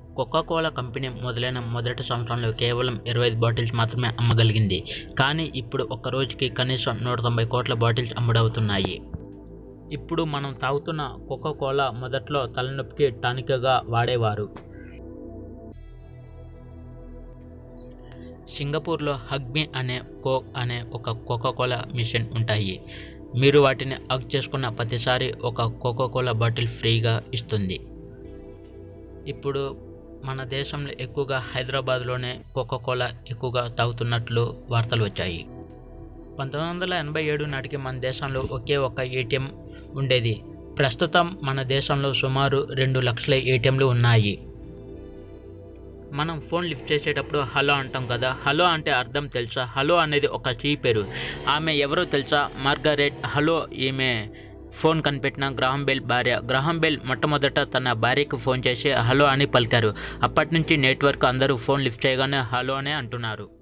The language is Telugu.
కోకాకోలా కంపెనీ మొదలైన మొదటి సంవత్సరంలో కేవలం ఇరవై ఐదు బాటిల్స్ మాత్రమే అమ్మగలిగింది కానీ ఇప్పుడు ఒక్క రోజుకి కనీసం నూట తొంభై కోట్ల బాటిల్స్ అమ్ముడవుతున్నాయి ఇప్పుడు మనం తాగుతున్న కోకాకోలా మొదట్లో తలనొప్పికి టానిక్గా వాడేవారు సింగపూర్లో హగ్మీ అనే కోక్ అనే ఒక కోకాకోలా మిషన్ ఉంటాయి మీరు వాటిని హగ్ చేసుకున్న ప్రతిసారి ఒక కోకాకోలా బాటిల్ ఫ్రీగా ఇస్తుంది ఇప్పుడు మన దేశంలో ఎక్కువగా హైదరాబాద్లోనే కోకాకోలా ఎక్కువగా తాగుతున్నట్లు వార్తలు వచ్చాయి పంతొమ్మిది వందల ఎనభై ఏడు నాటికి మన దేశంలో ఒకే ఒక ఏటీఎం ఉండేది ప్రస్తుతం మన దేశంలో సుమారు రెండు లక్షల ఏటీఎంలు ఉన్నాయి మనం ఫోన్ లిఫ్ట్ చేసేటప్పుడు హలో అంటాం కదా హలో అంటే అర్థం తెలుసా హలో అనేది ఒక చీ పేరు ఆమె ఎవరో తెలుసా మార్గరెట్ హలో ఈమె ఫోన్ కనిపెట్టిన గ్రహం బెల్ భార్య గ్రహం బెల్ మొట్టమొదట తన భార్యకు ఫోన్ చేసి హలో అని పలికారు అప్పటి నుంచి నెట్వర్క్ అందరూ ఫోన్ లిఫ్ట్ చేయగానే హలో అనే అంటున్నారు